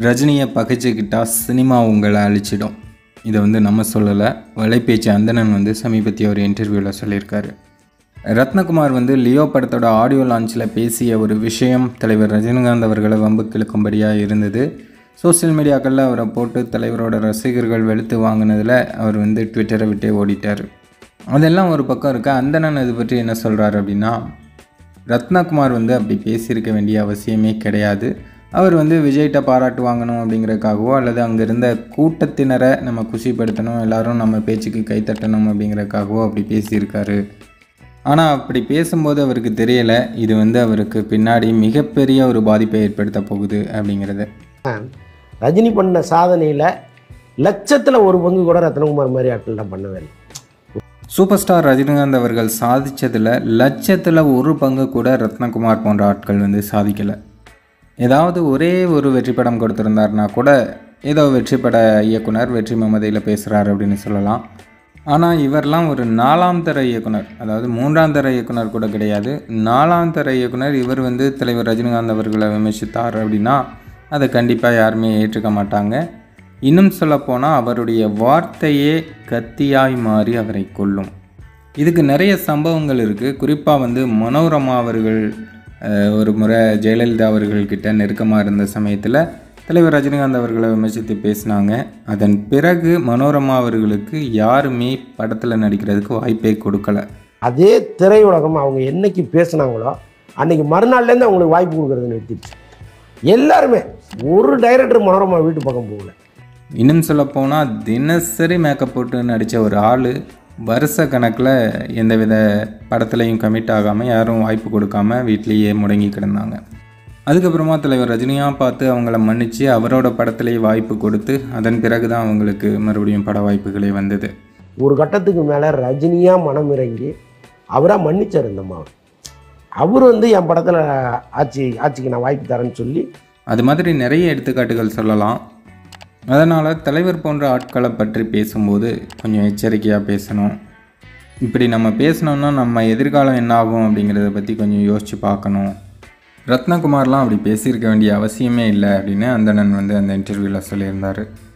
ரஜினியை பகைச்சிக்கிட்டா சினிமா உங்களை அழிச்சிடும் இதை வந்து நம்ம சொல்லலை வலைப்பேச்சு அந்தணன் வந்து சமீபத்திய ஒரு இன்டர்வியூவில் சொல்லியிருக்காரு ரத்னகுமார் வந்து லியோ படத்தோட ஆடியோ லான்ச்சில் பேசிய ஒரு விஷயம் தலைவர் ரஜினிகாந்த் அவர்களை வம்புக்கு இழுக்கும்படியாக இருந்தது சோஷியல் மீடியாக்களில் அவரை போட்டு தலைவரோட ரசிகர்கள் வெளுத்து வாங்கினதில் அவர் வந்து ட்விட்டரை விட்டே ஓடிட்டார் அதெல்லாம் ஒரு பக்கம் இருக்க அந்தணன் இது பற்றி என்ன சொல்கிறாரு அப்படின்னா ரத்னகுமார் வந்து அப்படி பேசியிருக்க வேண்டிய அவசியமே கிடையாது அவர் வந்து விஜய்கிட்ட பாராட்டு வாங்கணும் அப்படிங்கிறதுக்காகவோ அல்லது அங்கே இருந்த கூட்டத்தினரை நம்ம குஷிப்படுத்தணும் எல்லாரும் நம்ம பேச்சுக்கு கைத்தட்டணும் அப்படிங்கிறதுக்காகவோ அப்படி பேசியிருக்காரு ஆனால் அப்படி பேசும்போது அவருக்கு தெரியலை இது வந்து அவருக்கு பின்னாடி மிகப்பெரிய ஒரு பாதிப்பை ஏற்படுத்த போகுது அப்படிங்கிறது ரஜினி பண்ண சாதனையில் லட்சத்தில் ஒரு பங்கு கூட ரத்னகுமார் மாதிரி ஆட்கள்லாம் பண்ணவே இல்லை சூப்பர் ஸ்டார் ரஜினிகாந்த் அவர்கள் சாதித்ததில் லட்சத்தில் ஒரு பங்கு கூட ரத்னகுமார் போன்ற ஆட்கள் வந்து சாதிக்கலை ஏதாவது ஒரே ஒரு வெற்றி படம் கொடுத்துருந்தாருனா கூட ஏதோ வெற்றி பட இயக்குனர் வெற்றி மமதையில் பேசுகிறார் அப்படின்னு சொல்லலாம் ஆனால் இவர்லாம் ஒரு நாலாம் தர இயக்குனர் அதாவது மூன்றாம் தர இயக்குனர் கூட கிடையாது நாலாம் தர இயக்குனர் இவர் வந்து தலைவர் ரஜினிகாந்த் அவர்களை விமர்சித்தார் அப்படின்னா அதை கண்டிப்பாக யாருமே ஏற்றுக்க மாட்டாங்க இன்னும் சொல்லப்போனால் அவருடைய வார்த்தையே கத்தியாய் மாறி அவரை கொல்லும் இதுக்கு நிறைய சம்பவங்கள் இருக்குது குறிப்பாக வந்து மனோரமா அவர்கள் அஹ், ஒரு முறை ஜெயலலிதா அவர்கள்கிட்ட நெருக்கமாக இருந்த சமயத்தில் தலைவர் ரஜினிகாந்த் அவர்களை விமர்சித்து பேசினாங்க அதன் பிறகு மனோரமா அவர்களுக்கு யாருமே படத்தில் நடிக்கிறதுக்கு வாய்ப்பே கொடுக்கல அதே திரையுலகம் அவங்க என்னைக்கு பேசுனாங்களோ அன்னைக்கு மறுநாள்லேருந்து அவங்களுக்கு வாய்ப்பு கொடுக்கறது நிறுத்திடுச்சு எல்லாருமே ஒரு டைரக்டர் மனோரமா வீட்டு பக்கம் போகல இன்னும் சொல்லப்போனால் தினசரி மேக்கப் போட்டு நடித்த ஒரு ஆள் வருஷ கணக்கில் எந்தவித படத்துலையும் கமிட் ஆகாமல் யாரும் வாய்ப்பு கொடுக்காம வீட்லேயே முடங்கி கிடந்தாங்க அதுக்கப்புறமா தலைவர் ரஜினியாக பார்த்து அவங்கள மன்னித்து அவரோட படத்திலேயே வாய்ப்பு கொடுத்து அதன் பிறகு தான் அவங்களுக்கு மறுபடியும் பட வாய்ப்புகளே வந்தது ஒரு கட்டத்துக்கு மேலே ரஜினியாக மனம் இறங்கி அவராக மன்னிச்சார் இந்த மாவை அவர் வந்து என் படத்தில் ஆட்சி ஆட்சிக்கு நான் வாய்ப்பு தரேன்னு சொல்லி அது மாதிரி நிறைய எடுத்துக்காட்டுகள் சொல்லலாம் அதனால் தலைவர் போன்ற ஆட்களை பற்றி பேசும்போது கொஞ்சம் எச்சரிக்கையாக பேசணும் இப்படி நம்ம பேசணுன்னா நம்ம எதிர்காலம் என்ன ஆகும் அப்படிங்கிறத பற்றி கொஞ்சம் யோசித்து பார்க்கணும் ரத்னகுமார்லாம் அப்படி பேசியிருக்க வேண்டிய அவசியமே இல்லை அப்படின்னு அந்தணன் வந்து அந்த இன்டர்வியூவில் சொல்லியிருந்தார்